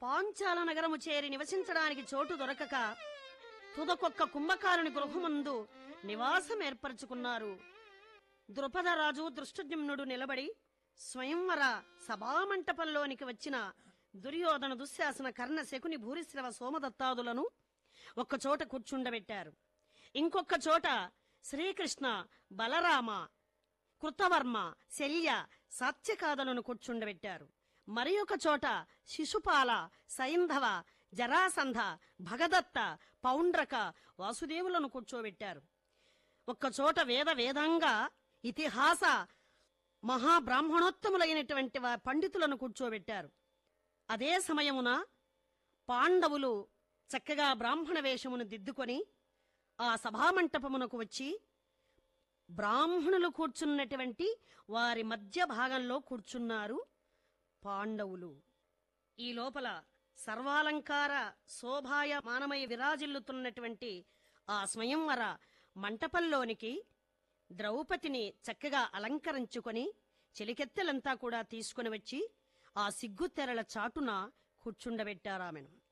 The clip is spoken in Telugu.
పాంచాల నగరము చేరి నివసించడానికి చోటు దొరకక తుదకొక్క కుంభకారుని గృహమందు నివాసం ఏర్పరచుకున్నారు ద్రుపదరాజు దృష్టజ్ఞుడు నిలబడి స్వయంవర సభామంటపంలోనికి వచ్చిన దుర్యోధన దుశ్శాసన కర్ణ శకుని భూరిశ్రవ సోమదత్తాదులను ఒక్కచోట కూర్చుండబెట్టారు ఇంకొక చోట శ్రీకృష్ణ బలరామ కృతవర్మ శల్య సాత్యకాదలను కూర్చుండబెట్టారు మరి ఒక చోట శిశుపాల సైంధవ జరాసంధ భగదత్త పౌండ్రక వాసుదేవులను కూర్చోబెట్టారు ఒక్కచోట వేద వేదంగా ఇతిహాస మహాబ్రాహ్మణోత్తములైనటువంటి వా- పండితులను కూర్చోబెట్టారు అదే సమయమున పాండవులు చక్కగా బ్రాహ్మణ వేషమును దిద్దుకొని ఆ సభామంటపమునకు వచ్చి బ్రాహ్మణులు కూర్చున్నటువంటి వారి మధ్య భాగంలో కూర్చున్నారు పాండవులు ఈ లోపల సర్వాలంకార శోభాయమానమై విరాజిల్లుతున్నటువంటి ఆ స్వయంవర మంటపంలోనికి ద్రౌపదిని చక్కగా అలంకరించుకొని చెలికెత్తెలంతా కూడా తీసుకుని వచ్చి ఆ సిగ్గుతెరల చాటున కూర్చుండబెట్టారామెను